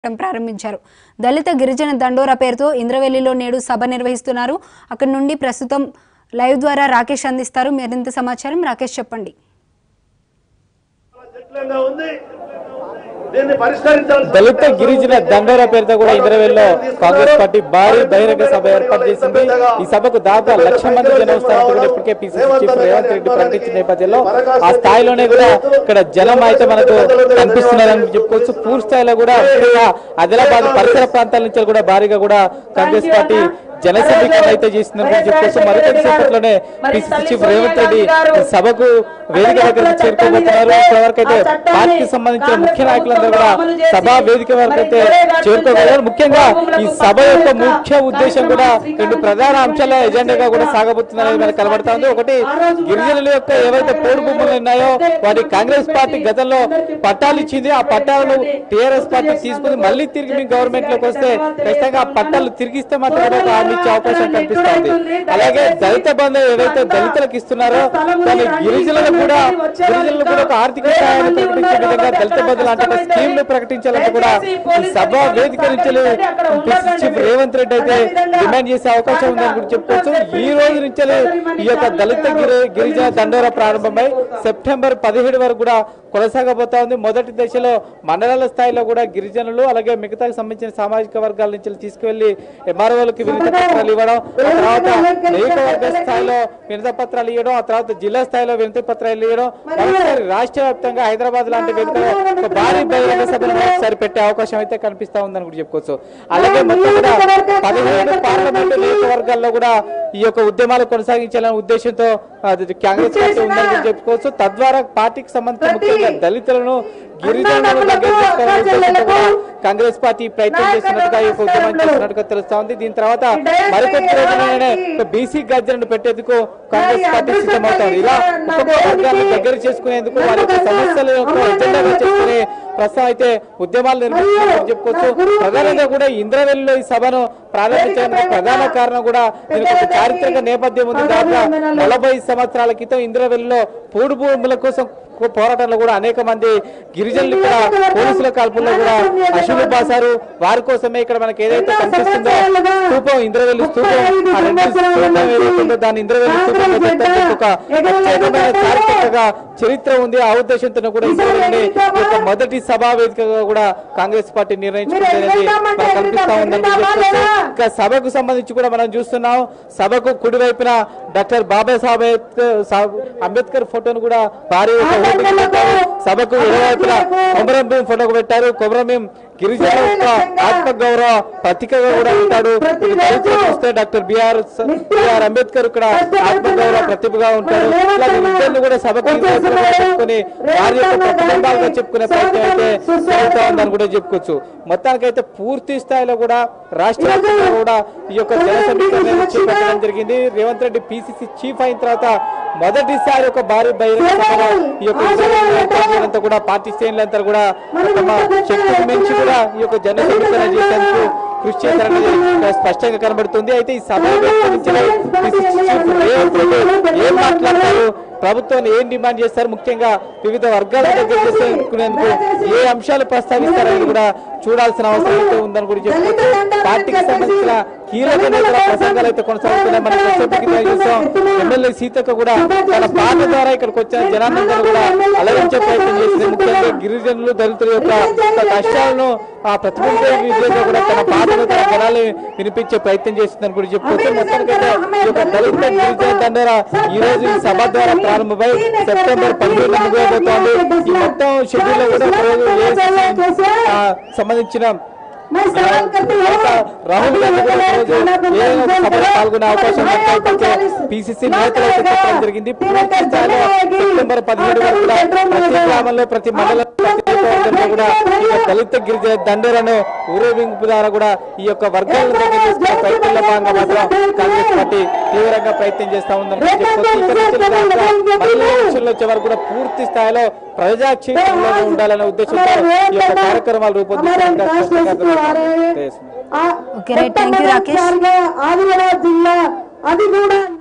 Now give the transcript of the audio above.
చేయడం ప్రారంభించారు దళిత గిరిజన దండోరా పేరుతో ఇంద్రవెల్లిలో నేడు సభ నిర్వహిస్తున్నారు అక్కడి నుండి ప్రస్తుతం లైవ్ ద్వారా రాకేష్ అందిస్తారు మరింత సమాచారం రాకేష్ చెప్పండి జటిలంగా ఉంది దీన్ని పరిష్కరించాల్సిన దళిత గిరిజన దండోరా పేరుతో కూడా ఇంద్రవెల్లో కాంగ్రెస్ పార్టీ భారీ బహిరంగ సభ ఏర్పాటు చేసింది ఈ సభకు దాదాపు లక్ష మంది జనం వస్తారంటూ కూడా ఇప్పటికే పిసిసి చీఫ్ రేవంత్ రెడ్డి ప్రకటించిన నేపథ్యంలో ఆ స్థాయిలోనే కూడా ఇక్కడ జనం అయితే మనకు కనిపిస్తున్నారని చెప్పుకోవచ్చు పూర్తి స్థాయిలో కూడా ముఖ్యంగా ఆదిలాబాద్ పరిసర ప్రాంతాల నుంచి కూడా భారీగా కూడా కాంగ్రెస్ పార్టీ జన సమీకరణ అయితే చేస్తుందని కూడా చెప్పుకోవచ్చు మరికొద్ది సేపట్లోనే పిసిసి చీఫ్ రేవంత్ రెడ్డి ఈ సభకు వేదిక దగ్గరకు చేరుకోబోతున్నారు ఇప్పటివరకు అయితే పార్టీకి సంబంధించిన ముఖ్య నాయకులందరూ కూడా సభా వేదిక వరకు అయితే చేరుకోగలరు ముఖ్యంగా ఈ సభ యొక్క ముఖ్య ఉద్దేశం కూడా రెండు ప్రధాన అంశాల ఎజెండాగా కూడా సాగబోతుందనేది మనకు కనబడతా ఉంది ఒకటి గిరిజనుల యొక్క ఏవైతే పోడు భూములు ఉన్నాయో వాటి కాంగ్రెస్ పార్టీ గతంలో పట్టాలు ఇచ్చింది ఆ పట్టాలను టీఆర్ఎస్ పార్టీ తీసుకుని మళ్ళీ తిరిగి మీ గవర్నమెంట్ లోకి వస్తే ఖచ్చితంగా ఆ పట్టాలు తిరిగిస్తే మాత్రం కూడా ఒక హామీ ఇచ్చే అవకాశం కనిపిస్తుంది అలాగే దళిత బంధం ఏదైతే దళితులకు ఇస్తున్నారో దాని గిరిజనులకు కూడా గిరిజనులకు కూడా ఒక ఆర్థిక సహాయాన్ని ప్రకటించే విధంగా దళిత బంధు లాంటి ఒక స్కీమ్ ను ప్రకటించాలంటే కూడా ఈ సభ వేదిక నుంచి పిసిసి చీఫ్ రేవంత్ రెడ్డి అయితే డిమాండ్ చేసే అవకాశం ఉందని కూడా చెప్పుకోవచ్చు ఈ రోజు నుంచి ఈ యొక్క దళిత గిరి గిరిజన దండోరా ప్రారంభమై సెప్టెంబర్ పదిహేడు వరకు కూడా కొనసాగబోతా ఉంది మొదటి దశలో మండలాల స్థాయిలో కూడా గిరిజనులు అలాగే మిగతాకు సంబంధించిన సామాజిక వర్గాల నుంచి తీసుకువెళ్లి ఎంఆర్ఓలకి వినతి పత్రాలు ఇవ్వడం ఆ తర్వాత నియోజకవర్గ స్థాయిలో వినతి పత్రాలు ఇవ్వడం ఆ తర్వాత జిల్లా స్థాయిలో వినతి పత్రాలు ఇవ్వడం మరోసారి రాష్ట్ర వ్యాప్తంగా హైదరాబాద్ లాంటి వేదికలో ఒక భారీ బహిరంగ సభను ఒకసారి పెట్టే అవకాశం అయితే కనిపిస్తా ఉందని కూడా చెప్పుకోవచ్చు అలాగే మొత్తం కూడా పదిహేడు పార్లమెంటు నియోజకవర్గాల్లో కూడా ఈ యొక్క ఉద్యమాలు కొనసాగించాలనే ఉద్దేశంతో అది కాంగ్రెస్ పార్టీ ఉందని కూడా చెప్పుకోవచ్చు తద్వారా పార్టీకి సంబంధించిన ముఖ్యంగా దళితులను గిరిజనులను దగ్గర తీసుకోవాలనే ఉద్దేశంతో కూడా కాంగ్రెస్ పార్టీ ప్రయత్నం చేస్తున్నట్టుగా ఈ యొక్క ఉద్యమం చేస్తున్నట్టుగా తెలుస్తా ఉంది దీని తర్వాత మరికొద్ది రోజుల్లోనే బీసీ గర్జనను పెట్టేందుకు కాంగ్రెస్ పార్టీ సిద్ధమవుతోంది ఇలా ఒక్కొక్క వర్గాలను దగ్గర చేసుకునేందుకు వారి యొక్క సమస్యల యొక్క ఎజెండాగా చేసుకునే ప్రస్తుతం అయితే ఉద్యమాలు నిర్వహిస్తున్నారని చెప్పుకోవచ్చు ప్రధానంగా కూడా ఇంద్రవెల్లిలో ఈ సభను ప్రారంభించడానికి ప్రధాన కారణం కూడా దీనికి ఒక చారిత్రక నేపథ్యం ఉంది దాదాపు నలభై సంవత్సరాల క్రితం ఇంద్రవెల్లిలో పూడు భూముల కోసం పోరాటంలో కూడా అనేక మంది గిరిజనులు ఇక్కడ పోలీసుల కాల్పుల్లో కూడా అశులు బాసారు వారి కోసమే ఇక్కడ మనకి ఏదైతే కనిపిస్తుందో స్తూపం ఇంద్రవెల్లి స్తూపం ఆ రెండు స్తూపం ఏదైతే ఉందో దాని ఇంద్రవెల్లి స్తూపం పెట్టడానికి ఒక ప్రత్యేకమైన చారిత్రక చరిత్ర ఉంది ఆ ఉద్దేశంతో కూడా ఇంద్రవెల్లిని ఒక మొదటి సభా వేదికగా కూడా కాంగ్రెస్ పార్టీ నిర్ణయించుకుంది మనకు కనిపిస్తా ఉందని చెప్పొచ్చు. ఇంకా సభకు సంబంధించి కూడా మనం చూస్తున్నాం సభకు కుడివైపున డాక్టర్ బాబాసాహెబ్ అంబేద్కర్ అంబేద్కర్ ఫోటోను కూడా భారీ ఒక ఓపెనింగ్ పెట్టారు సభకు ఇరువైపున కొమరం భీం ఫోటోకు పెట్టారు కొమరం భీం గిరిజన యొక్క ఆత్మ గౌరవ ప్రతీకగా కూడా ఉంటాడు ఇక చరిత్ర చూస్తే డాక్టర్ బిఆర్ బిఆర్ అంబేద్కర్ ఇక్కడ ఆత్మ గౌరవ ప్రతిభగా ఉంటాడు ఇలా వీళ్ళిద్దరిని కూడా సభకు ఇరువైపున కూడా చెప్పుకొని వారి యొక్క ప్రతిబింబాలుగా చెప్పుకునే ప్రయత్నం అయితే జరుగుతా ఉందని కూడా చెప్పుకోవచ్చు మొత్తానికైతే పూర్తి స్థాయిలో కూడా రాష్ట్ర వ్యాప్తంగా కూడా ఈ యొక్క జన సమీకరణ అనేది చేపట్టడం జరిగింది రేవంత్ రెడ్డి పిసిసి చీఫ్ అయిన తర్వాత మొదటిసారి ఒక భారీ బహిరంగ సభలో ఈ యొక్క విజయం ఏర్పాటు చేయడంతో కూడా పార్టీ శ్రేణులంతా కూడా తమ శక్తికి మించి కూడా ఈ యొక్క జన సమీకరణ చేసేందుకు కృషి చేశారనేది ఇక్కడ స్పష్టంగా కనబడుతుంది అయితే ఈ సభ నిర్వహించిన పిసిసి చీఫ్ రేవంత్ రెడ్డి ఏం మాట్లాడతారు ప్రభుత్వాన్ని ఏం డిమాండ్ చేస్తారు ముఖ్యంగా వివిధ వర్గాల దగ్గర చేసుకునేందుకు ఏ అంశాలు ప్రస్తావిస్తారని కూడా చూడాల్సిన అవసరం అయితే ఉందని కూడా చెప్పుకోవచ్చు పార్టీకి సంబంధించిన కీలక నేతల ప్రసంగాలు అయితే కొనసాగుతున్నాయి మనం కొద్దిసేపటి క్రితం చూసాం ఎమ్మెల్యే సీతక్క కూడా తన పాట ద్వారా ఇక్కడికి వచ్చిన జనానందరూ కూడా అలరించే ప్రయత్నం చేసింది ముఖ్యంగా గిరిజనులు దళితుల యొక్క యొక్క కష్టాలను ఆ ప్రతిబింబే విధంగా కూడా తన పాటలు తన జనాలు వినిపించే ప్రయత్నం చేస్తుందని కూడా చెప్పుకోవచ్చు మొత్తానికైతే ఈ యొక్క దళిత గిరిజన దండోరా ఈ రోజు ఈ సభ ద్వారా ప్రారంభమై సెప్టెంబర్ పదిహేను ముగియబోతోంది ఈ మొత్తం షెడ్యూల్ లో కూడా ఒక రోజు AICC, ఆ, సంబంధించిన రాహుల్ గాంధీ కూడా ఈరోజు ఏదైనా ఒక సభలో పాల్గొనే అవకాశం ఉన్నట్లయితే పిసిసి నేతలు అయితే చెప్పడం జరిగింది పూర్తి స్థాయిలో సెప్టెంబర్ పదిహేడు వరకు కూడా ప్రతి గ్రామంలో ప్రతి మండలం ప్రతి నియోజకవర్గంలో కూడా ఈ యొక్క దళిత గిరిజన దండోరను ఊరేగింపు ద్వారా కూడా ఈ యొక్క వర్గాలను దగ్గర తీసుకునే ప్రయత్నంలో భాగంగా మాత్రం కాంగ్రెస్ పార్టీ తీవ్రంగా ప్రయత్నం చేస్తా ఉందని చెప్పుకోవచ్చు ఇక్కడ నుంచి దాకా మహిళల విషయంలో వచ్చే వరకు కూడా పూర్తి స్థాయిలో ప్రజాక్షేత్రంలో ఉండాలనే ఉద్దేశంతో ఈ యొక్క కార్యక్రమాలు రూపొందించినట్టుగా స్పష్టంగా అర్థమవుతుంది. Okay right thank you Rakesh Adilabad జిల్లా అది కూడా